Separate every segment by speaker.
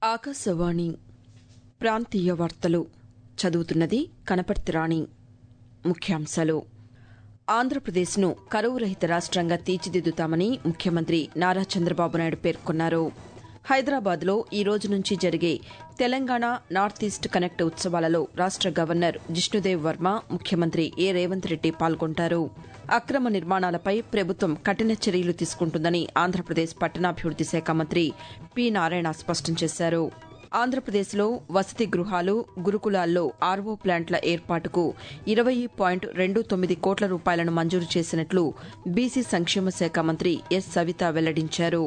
Speaker 1: ఆకాశవాణి ప్రాంతీయ వార్తలు చదువుతున్నది కనపర్తి రాణి ముఖ్యాంశాలు ఆంధ్రప్రదేశ్ను కరువు రహిత రాష్ట్రంగా తీర్చిదిద్దుతామని ముఖ్యమంత్రి నారా చంద్రబాబు నాయుడు పేర్కొన్నారు హైదరాబాద్లో ఈ రోజు నుంచి జరిగే తెలంగాణ నార్త్ ఈస్ట్ కనెక్ట్ ఉత్సవాలలో రాష్ట గవర్నర్ జిష్ణుదేవ్ వర్మ ముఖ్యమంత్రి ఏ రేవంత్ రెడ్డి పాల్గొంటారు అక్రమ నిర్మాణాలపై ప్రభుత్వం కఠిన చర్యలు తీసుకుంటుందని ఆంధ్రప్రదేశ్ పట్టణాభివృద్ది శాఖ మంత్రి పి నారాయణ స్పష్టం చేశారు ఆంధ్రప్రదేశ్లో వసతి గృహాలు గురుకులాల్లో ఆర్వో ప్లాంట్ల ఏర్పాటుకు ఇరవై పాయింట్ రెండు తొమ్మిది కోట్ల రూపాయలను మంజూరు చేసినట్లు బీసీ సంక్షేమ శాఖ మంత్రి ఎస్ సవిత వెల్లడించారు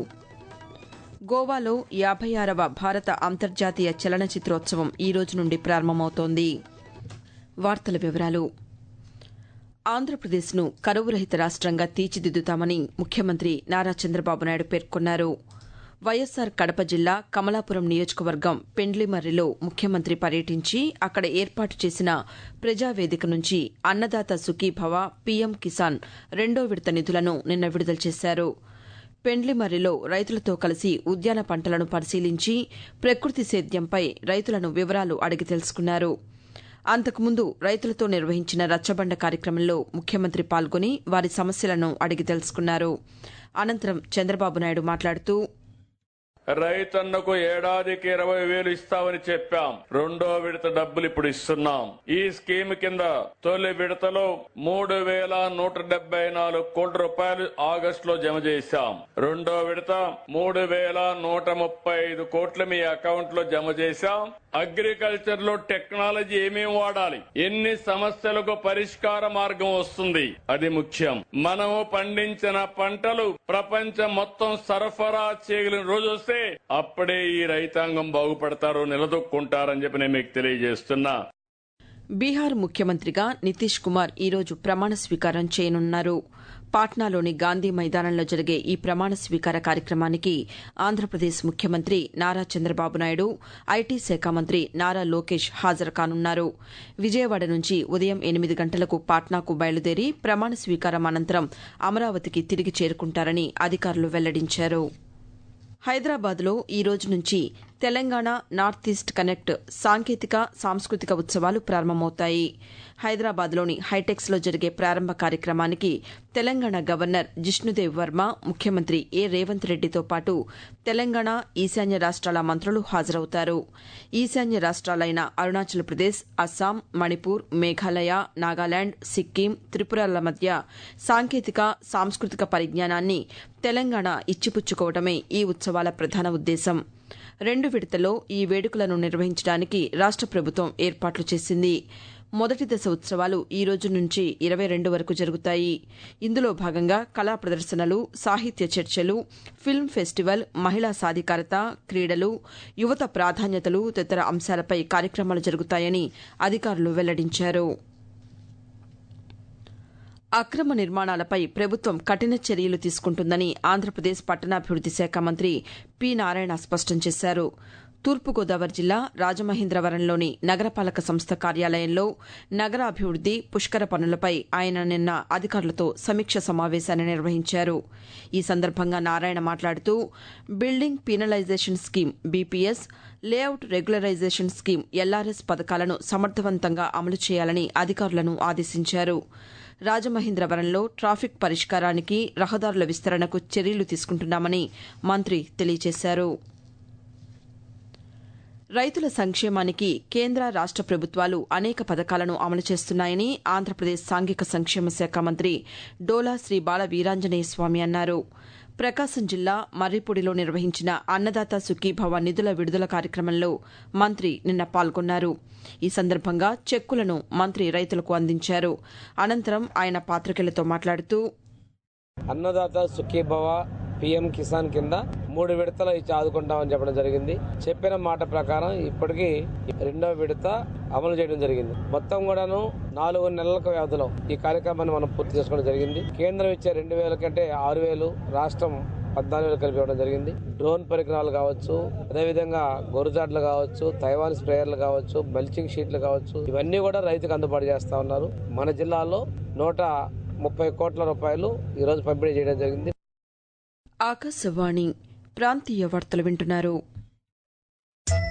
Speaker 1: గోవాలో యాభై ఆరవ భారత అంతర్జాతీయ చలనచిత్రోత్సవం ఈ రోజు నుండి ప్రారంభమవుతోంది వార్తల వివరాలు ఆంధ్రప్రదేశ్ను కరువు రహిత రాష్ట్రంగా తీర్చిదిద్దుతామని ముఖ్యమంత్రి నారా చంద్రబాబు నాయుడు పేర్కొన్నారు వైఎస్సార్ కడప జిల్లా కమలాపురం నియోజకవర్గం పెండ్లిమర్రిలో ముఖ్యమంత్రి పర్యటించి అక్కడ ఏర్పాటు చేసిన ప్రజావేదిక నుంచి అన్నదాత సుఖీభవ పీఎం కిసాన్ రెండో విడత నిధులను నిన్న విడుదల చేశారు పెండ్లిమర్రిలో రైతులతో కలిసి ఉద్యాన పంటలను పరిశీలించి ప్రకృతి సేద్యంపై రైతులను వివరాలు అడిగి తెలుసుకున్నారు అంతకుముందు రైతులతో నిర్వహించిన రచ్చబండ కార్యక్రమంలో ముఖ్యమంత్రి పాల్గొని వారి సమస్యలను అడిగి తెలుసుకున్నారు అనంతరం చంద్రబాబు నాయుడు మాట్లాడుతూ
Speaker 2: రైతన్నకు ఏడాదికి ఇరవై వేలు ఇస్తామని చెప్పాం రెండో విడత డబ్బులు ఇప్పుడు ఇస్తున్నాం ఈ స్కీమ్ కింద తొలి విడతలో మూడు వేల నూట డెబ్బై నాలుగు కోట్ల రూపాయలు ఆగస్టు లో జమ చేశాం రెండో విడత మూడు వేల నూట ముప్పై ఐదు కోట్లు మీ అకౌంట్ లో జమ చేశాం అగ్రికల్చర్ లో టెక్నాలజీ ఏమేమి వాడాలి ఎన్ని సమస్యలకు పరిష్కార మార్గం వస్తుంది అది ముఖ్యం మనము పండించిన పంటలు ప్రపంచం మొత్తం సరఫరా చేయగలిగిన రోజు వస్తే అప్పుడే ఈ రైతాంగం బాగుపడతారు నిలదొక్కుంటారని చెప్పి నేను మీకు తెలియజేస్తున్నా
Speaker 1: బీహార్ ముఖ్యమంత్రిగా నితీష్ కుమార్ ఈరోజు ప్రమాణ స్వీకారం చేయనున్నారు పాట్నాలోని గాంధీ మైదానంలో జరిగే ఈ ప్రమాణ స్వీకార కార్యక్రమానికి ఆంధ్రప్రదేశ్ ముఖ్యమంత్రి నారా చంద్రబాబు నాయుడు ఐటీ శాఖ మంత్రి నారా లోకేష్ హాజరు కానున్నారు విజయవాడ నుంచి ఉదయం ఎనిమిది గంటలకు పాట్నాకు బయలుదేరి ప్రమాణ స్వీకారం అనంతరం అమరావతికి తిరిగి చేరుకుంటారని అధికారులు వెల్లడించారు హైదరాబాద్లో ఈ రోజు నుంచి తెలంగాణ నార్త్ ఈస్ట్ కనెక్ట్ సాంకేతిక సాంస్కృతిక ఉత్సవాలు ప్రారంభమవుతాయి హైదరాబాద్లోని హైటెక్స్లో జరిగే ప్రారంభ కార్యక్రమానికి తెలంగాణ గవర్నర్ జిష్ణుదేవ్ వర్మ ముఖ్యమంత్రి ఏ రేవంత్ రెడ్డితో పాటు తెలంగాణ ఈశాన్య రాష్ట్రాల మంత్రులు హాజరవుతారు ఈశాన్య రాష్ట్రాలైన అరుణాచల్ ప్రదేశ్ అస్సాం మణిపూర్ మేఘాలయ నాగాలాండ్ సిక్కిం త్రిపురల మధ్య సాంకేతిక సాంస్కృతిక పరిజ్ఞానాన్ని తెలంగాణ ఇచ్చిపుచ్చుకోవడమే ఈ ఉత్సవాల ప్రధాన ఉద్దేశం రెండు విడతలో ఈ వేడుకలను నిర్వహించడానికి రాష్ట ప్రభుత్వం ఏర్పాట్లు చేసింది మొదటి దశ ఉత్సవాలు ఈ రోజు నుంచి ఇరవై రెండు వరకు జరుగుతాయి ఇందులో భాగంగా కళా ప్రదర్శనలు సాహిత్య చర్చలు ఫిల్మ్ ఫెస్టివల్ మహిళా సాధికారత క్రీడలు యువత ప్రాధాన్యతలు తదితర అంశాలపై కార్యక్రమాలు జరుగుతాయని అధికారులు వెల్లడించారు అక్రమ నిర్మాణాలపై ప్రభుత్వం కఠిన చర్యలు తీసుకుంటుందని ఆంధ్రప్రదేశ్ పట్టణాభివృద్ది శాఖ మంత్రి పి నారాయణ స్పష్టం చేశారు తూర్పుగోదావరి జిల్లా రాజమహేంద్రవరంలోని నగరపాలక సంస్థ కార్యాలయంలో నగరాభివృద్ది పుష్కర పనులపై ఆయన నిన్న అధికారులతో సమీక్ష సమావేశాన్ని నిర్వహించారు ఈ సందర్భంగా నారాయణ మాట్లాడుతూ building penalization scheme BPS layout regularization scheme LRS పథకాలను సమర్థవంతంగా అమలు చేయాలని అధికారులను ఆదేశించారు రాజమహేంద్రవరంలో ట్రాఫిక్ పరిష్కారానికి రహదారుల విస్తరణకు చర్యలు తీసుకుంటున్నామని మంత్రి తెలియజేశారు రైతుల సంక్షేమానికి కేంద్ర రాష్ట ప్రభుత్వాలు అనేక పథకాలను అమలు చేస్తున్నాయని ఆంధ్రప్రదేశ్ సాంఘిక సంక్షేమ శాఖ మంత్రి డోలా శ్రీ బాల వీరాంజనేయ స్వామి అన్నారు ప్రకాశం జిల్లా మర్రిపూడిలో నిర్వహించిన అన్నదాత సుఖీభవ నిధుల విడుదల కార్యక్రమంలో మంత్రి నిన్న పాల్గొన్నారు ఈ సందర్భంగా చెక్కులను మంత్రి రైతులకు అందించారు అనంతరం ఆయన పాతికేయులతో మాట్లాడుతూ
Speaker 3: అన్నదాత సుఖీభవ పిఎం కిసాన్ కింద మూడు విడతలు ఇచ్చి ఆదుకుంటామని చెప్పడం జరిగింది చెప్పిన మాట ప్రకారం ఇప్పటికీ రెండో విడత అమలు చేయడం జరిగింది మొత్తం కూడాను నాలుగు నెలల వ్యవధిలో ఈ కార్యక్రమాన్ని మనం పూర్తి చేసుకోవడం జరిగింది కేంద్రం ఇచ్చే రెండు వేల కంటే ఆరు వేలు రాష్ట్రం పద్నాలుగు వేలు కలిపి ఇవ్వడం జరిగింది డ్రోన్ పరికరాలు కావచ్చు అదేవిధంగా గొరుజాడ్లు కావచ్చు తైవాన్ స్ప్రేయర్లు కావచ్చు మల్చింగ్ షీట్లు కావచ్చు ఇవన్నీ కూడా రైతుకు అందుబాటు చేస్తా ఉన్నారు మన జిల్లాలో నూట ముప్పై కోట్ల రూపాయలు ఈ రోజు పంపిణీ చేయడం జరిగింది
Speaker 1: ఆకాశవాణి ప్రాంతీయ వార్తలు వింటున్నారు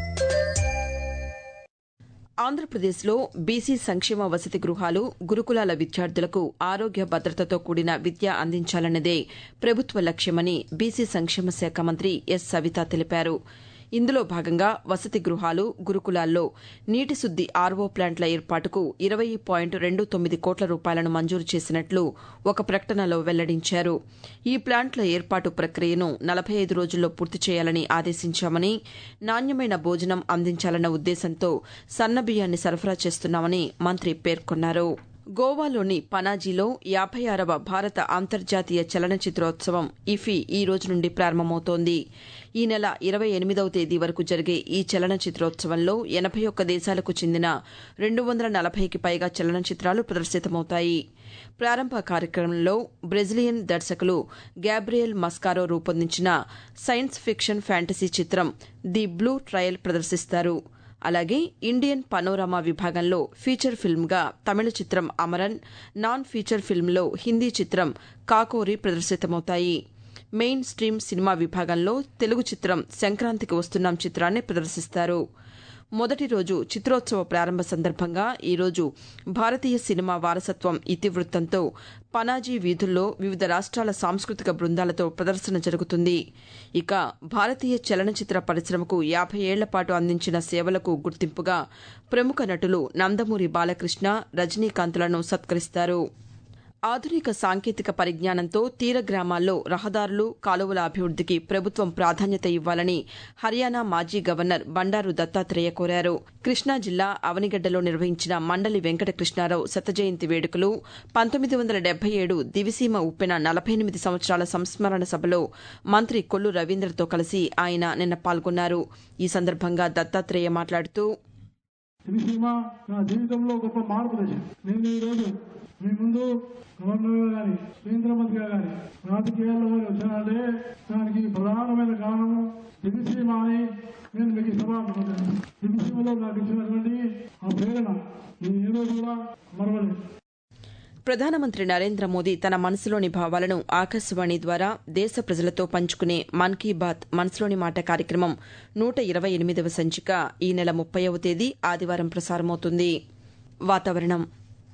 Speaker 1: ఆంధ్రప్రదేశ్లో బీసీ సంక్షేమ వసతి గృహాలు గురుకులాల విద్యార్థులకు ఆరోగ్య భద్రతతో కూడిన విద్య అందించాలన్నదే ప్రభుత్వ లక్ష్యమని బీసీ సంక్షేమ శాఖ మంత్రి ఎస్ సవిత తెలిపారు ఇందులో భాగంగా వసతి గృహాలు గురుకులాల్లో నీటి శుద్ది ఆర్వో ప్లాంట్ల ఏర్పాటుకు ఇరవై పాయింట్ రెండు తొమ్మిది కోట్ల రూపాయలను మంజూరు చేసినట్లు ఒక ప్రకటనలో వెల్లడించారు ఈ ప్లాంట్ల ఏర్పాటు ప్రక్రియను నలభై ఐదు రోజుల్లో పూర్తి చేయాలని ఆదేశించామని నాణ్యమైన భోజనం అందించాలన్న ఉద్దేశంతో సన్నబియ్యాన్ని సరఫరా చేస్తున్నామని మంత్రి పేర్కొన్నారు గోవాలోని పనాజీలో యాభై ఆరవ భారత అంతర్జాతీయ చలనచిత్రోత్సవం ఇఫీ ఈ రోజు నుండి ప్రారంభమవుతోంది ఈ నెల ఇరవై ఎనిమిదవ తేదీ వరకు జరిగే ఈ చలనచిత్రోత్సవంలో ఎనభై ఒక్క దేశాలకు చెందిన రెండు వందల నలభైకి పైగా చలనచిత్రాలు ప్రదర్శితమవుతాయి ప్రారంభ కార్యక్రమంలో బ్రెజిలియన్ దర్శకులు గ్యాబ్రియల్ మస్కారో రూపొందించిన సైన్స్ ఫిక్షన్ ఫ్యాంటసీ చిత్రం ది బ్లూ ట్రయల్ ప్రదర్శిస్తారు అలాగే ఇండియన్ పనోరమా విభాగంలో ఫీచర్ ఫిల్మ్గా తమిళ చిత్రం అమరన్ నాన్ ఫీచర్ ఫిల్మ్లో హిందీ చిత్రం కాకోరి ప్రదర్శితమవుతాయి మెయిన్ స్ట్రీమ్ సినిమా విభాగంలో తెలుగు చిత్రం సంక్రాంతికి వస్తున్నాం చిత్రాన్ని ప్రదర్శిస్తారు మొదటి రోజు చిత్రోత్సవ ప్రారంభ సందర్భంగా ఈరోజు భారతీయ సినిమా వారసత్వం ఇతివృత్తంతో పనాజీ వీధుల్లో వివిధ రాష్ట్రాల సాంస్కృతిక బృందాలతో ప్రదర్శన జరుగుతుంది ఇక భారతీయ చలనచిత్ర పరిశ్రమకు యాభై ఏళ్ల పాటు అందించిన సేవలకు గుర్తింపుగా ప్రముఖ నటులు నందమూరి బాలకృష్ణ రజనీకాంత్లను సత్కరిస్తారు ఆధునిక సాంకేతిక పరిజ్ఞానంతో తీర గ్రామాల్లో రహదారులు కాలువల అభివృద్దికి ప్రభుత్వం ప్రాధాన్యత ఇవ్వాలని హర్యానా మాజీ గవర్నర్ బండారు దత్తాత్రేయ కోరారు కృష్ణా జిల్లా అవనిగడ్డలో నిర్వహించిన మండలి వెంకట కృష్ణారావు శత జయంతి వేడుకలు పంతొమ్మిది వందల డెబ్బై ఏడు దివిసీమ ఉప్పెన నలభై ఎనిమిది సంవత్సరాల సంస్మరణ సభలో మంత్రి కొల్లు రవీంద్రతో కలిసి ఆయన నిన్న పాల్గొన్నారు ఈ సందర్భంగా దత్తాత్రేయ మాట్లాడుతూ
Speaker 4: దివిసీమ నా జీవితంలో గొప్ప మార్పు దశ నేను ఈరోజు మీ ముందు గవర్నర్గా కానీ కేంద్ర మంత్రిగా కానీ రాజకీయాల్లో మరి వచ్చానంటే దానికి ప్రధానమైన కారణము దివిసీమ అని నేను మీకు సభాపడుతున్నాను దివిసీమలో నాకు ఇచ్చినటువంటి ఆ ప్రేరణ నేను ఏ రోజు కూడా మరవలేదు
Speaker 1: ప్రధానమంత్రి నరేంద్ర మోదీ తన మనసులోని భావాలను ఆకాశవాణి ద్వారా దేశ ప్రజలతో పంచుకునే మన్ కీ బాత్ మనసులోని మాట కార్యక్రమం నూట ఇరవై ఎనిమిదవ సంచిక ఈ నెల ముప్పైవ తేదీ ఆదివారం ప్రసారమవుతుంది వాతావరణం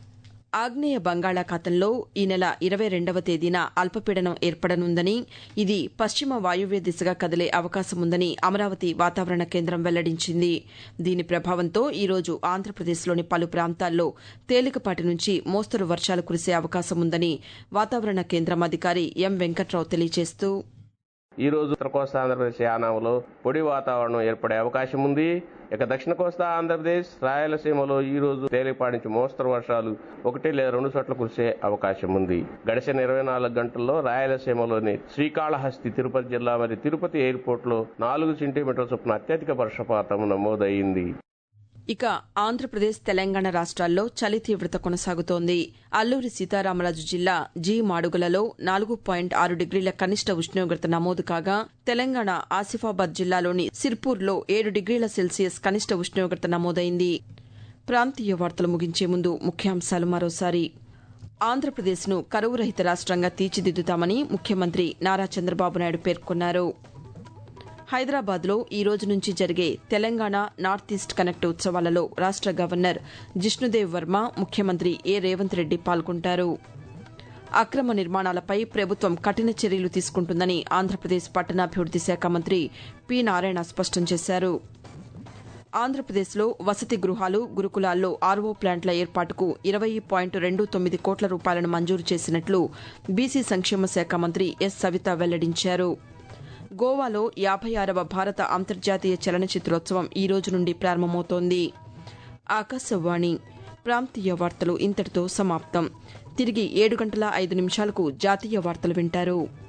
Speaker 1: ఆగ్నేయ బంగాళాఖాతంలో ఈ నెల ఇరవై రెండవ తేదీన అల్పపీడనం ఏర్పడనుందని ఇది పశ్చిమ వాయువ్య దిశగా కదిలే అవకాశం ఉందని అమరావతి వాతావరణ కేంద్రం వెల్లడించింది దీని ప్రభావంతో ఈరోజు ఆంధ్రప్రదేశ్లోని పలు ప్రాంతాల్లో తేలికపాటి నుంచి మోస్తరు వర్షాలు కురిసే అవకాశం ఉందని వాతావరణ కేంద్రం అధికారి ఎం వెంకట్రావు తెలియజేస్తూ
Speaker 5: ఈ రోజు ఉత్తర కోస్తా ఆంధ్రప్రదేశ్ యానాంలో పొడి వాతావరణం ఏర్పడే అవకాశం ఉంది ఇక దక్షిణ కోస్తా ఆంధ్రప్రదేశ్ రాయలసీమలో ఈ రోజు తేలిపాటి నుంచి మోస్తరు వర్షాలు ఒకటి లేదా రెండు చోట్ల కురిసే అవకాశం ఉంది గడిచిన ఇరవై నాలుగు గంటల్లో రాయలసీమలోని శ్రీకాళహస్తి తిరుపతి జిల్లా మరియు తిరుపతి ఎయిర్పోర్ట్ లో నాలుగు సెంటీమీటర్ల చొప్పున అత్యధిక వర్షపాతం నమోదైంది
Speaker 1: ఇక ఆంధ్రప్రదేశ్ తెలంగాణ రాష్ట్రాల్లో చలి తీవ్రత కొనసాగుతోంది అల్లూరి సీతారామరాజు జిల్లా జీ మాడుగులలో నాలుగు పాయింట్ ఆరు డిగ్రీల కనిష్ట ఉష్ణోగ్రత నమోదు కాగా తెలంగాణ ఆసిఫాబాద్ జిల్లాలోని సిర్పూర్లో ఏడు డిగ్రీల సెల్సియస్ కనిష్ట ఉష్ణోగ్రత నమోదైంది ప్రాంతీయ వార్తలు ముగించే ముందు ముఖ్యాంశాలు మరోసారి ఆంధ్రప్రదేశ్ను కరువు రహిత రాష్ట్రంగా తీర్చిదిద్దుతామని ముఖ్యమంత్రి నారా చంద్రబాబు నాయుడు పేర్కొన్నారు హైదరాబాద్లో ఈ రోజు నుంచి జరిగే తెలంగాణ నార్త్ ఈస్ట్ కనెక్ట్ ఉత్సవాలలో రాష్ట గవర్నర్ జిష్ణుదేవ్ వర్మ ముఖ్యమంత్రి ఏ రేవంత్ రెడ్డి పాల్గొంటారు అక్రమ నిర్మాణాలపై ప్రభుత్వం కఠిన చర్యలు తీసుకుంటుందని ఆంధ్రప్రదేశ్ పట్టణాభివృద్ది శాఖ మంత్రి పి నారాయణ స్పష్టం చేశారు ఆంధ్రప్రదేశ్లో వసతి గృహాలు గురుకులాల్లో ఆర్వో ప్లాంట్ల ఏర్పాటుకు ఇరవై పాయింట్ రెండు తొమ్మిది కోట్ల రూపాయలను మంజూరు చేసినట్లు బీసీ సంక్షేమ శాఖ మంత్రి ఎస్ సవిత వెల్లడించారు గోవాలో యాభై ఆరవ భారత అంతర్జాతీయ చలనచిత్రోత్సవం ఈ రోజు నుండి ప్రారంభమవుతోంది ఆకాశవాణి ప్రాంతీయ వార్తలు ఇంతటితో సమాప్తం తిరిగి ఏడు గంటల ఐదు నిమిషాలకు జాతీయ వార్తలు వింటారు